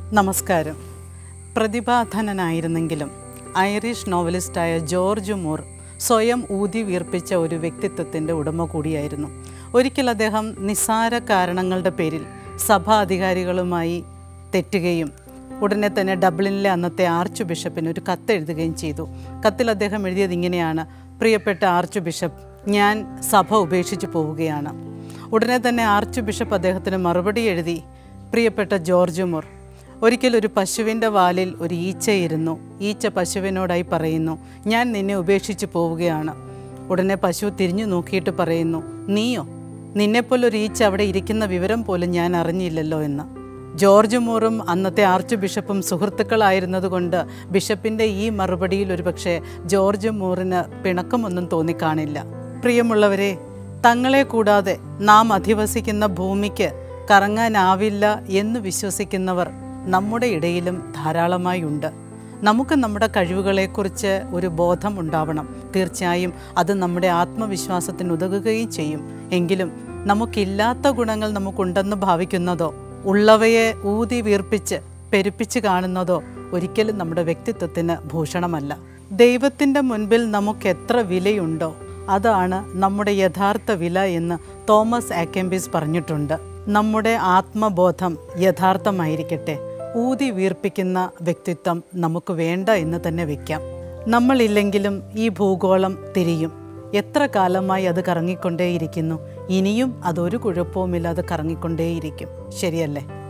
നമസ്കാരം പ്രതിഭാധനനായിരുന്നെങ്കിലും ഐറിഷ് നോവലിസ്റ്റായ ജോർജ് മൂർ സ്വയം ഊതി വീർപ്പിച്ച ഒരു വ്യക്തിത്വത്തിൻ്റെ ഉടമ കൂടിയായിരുന്നു ഒരിക്കൽ അദ്ദേഹം നിസ്സാര കാരണങ്ങളുടെ പേരിൽ സഭാ അധികാരികളുമായി തെറ്റുകയും ഉടനെ തന്നെ ഡബ്ലിനിലെ അന്നത്തെ ആർച്ച് ബിഷപ്പിന് ഒരു കത്ത് എഴുതുകയും ചെയ്തു കത്തിൽ അദ്ദേഹം എഴുതിയത് ഇങ്ങനെയാണ് പ്രിയപ്പെട്ട ആർച്ച് ബിഷപ്പ് ഞാൻ സഭ ഉപേക്ഷിച്ച് പോവുകയാണ് ഉടനെ തന്നെ ആർച്ച് ബിഷപ്പ് അദ്ദേഹത്തിന് മറുപടി എഴുതി പ്രിയപ്പെട്ട ജോർജ് മുർ ഒരിക്കൽ ഒരു പശുവിൻ്റെ വാലിൽ ഒരു ഈച്ചയിരുന്നു ഈച്ച പശുവിനോടായി പറയുന്നു ഞാൻ നിന്നെ ഉപേക്ഷിച്ച് പോവുകയാണ് ഉടനെ പശു തിരിഞ്ഞു നോക്കിയിട്ട് പറയുന്നു നീയോ നിന്നെപ്പോലൊരു ഈച്ച അവിടെ ഇരിക്കുന്ന വിവരം പോലും ഞാൻ അറിഞ്ഞില്ലല്ലോ എന്ന് ജോർജ് മൂറും അന്നത്തെ ആർച്ച് ബിഷപ്പും സുഹൃത്തുക്കളായിരുന്നതുകൊണ്ട് ബിഷപ്പിൻ്റെ ഈ മറുപടിയിൽ ഒരുപക്ഷെ ജോർജ് മൂറിന് പിണക്കമൊന്നും തോന്നിക്കാണില്ല പ്രിയമുള്ളവരെ തങ്ങളെ കൂടാതെ നാം അധിവസിക്കുന്ന ഭൂമിക്ക് കറങ്ങാനാവില്ല എന്ന് വിശ്വസിക്കുന്നവർ നമ്മുടെ ഇടയിലും ധാരാളമായി ഉണ്ട് നമുക്ക് നമ്മുടെ കഴിവുകളെക്കുറിച്ച് ഒരു ബോധം ഉണ്ടാവണം തീർച്ചയായും അത് നമ്മുടെ ആത്മവിശ്വാസത്തിന് ഉതകുകയും ചെയ്യും എങ്കിലും നമുക്കില്ലാത്ത ഗുണങ്ങൾ നമുക്കുണ്ടെന്ന് ഭാവിക്കുന്നതോ ഉള്ളവയെ ഊതി വീർപ്പിച്ച് പെരുപ്പിച്ച് കാണുന്നതോ ഒരിക്കലും നമ്മുടെ വ്യക്തിത്വത്തിന് ഭൂഷണമല്ല ദൈവത്തിൻ്റെ മുൻപിൽ നമുക്ക് എത്ര വിലയുണ്ടോ അതാണ് നമ്മുടെ യഥാർത്ഥ വില എന്ന് തോമസ് ആക്കംബീസ് പറഞ്ഞിട്ടുണ്ട് നമ്മുടെ ആത്മബോധം യഥാർത്ഥമായിരിക്കട്ടെ ഊതി വീർപ്പിക്കുന്ന വ്യക്തിത്വം നമുക്ക് വേണ്ട എന്ന് തന്നെ വയ്ക്കാം നമ്മളില്ലെങ്കിലും ഈ ഭൂഗോളം തിരിയും എത്ര കാലമായി അത് കറങ്ങിക്കൊണ്ടേയിരിക്കുന്നു ഇനിയും അതൊരു കുഴപ്പവുമില്ലാതെ കറങ്ങിക്കൊണ്ടേയിരിക്കും ശരിയല്ലേ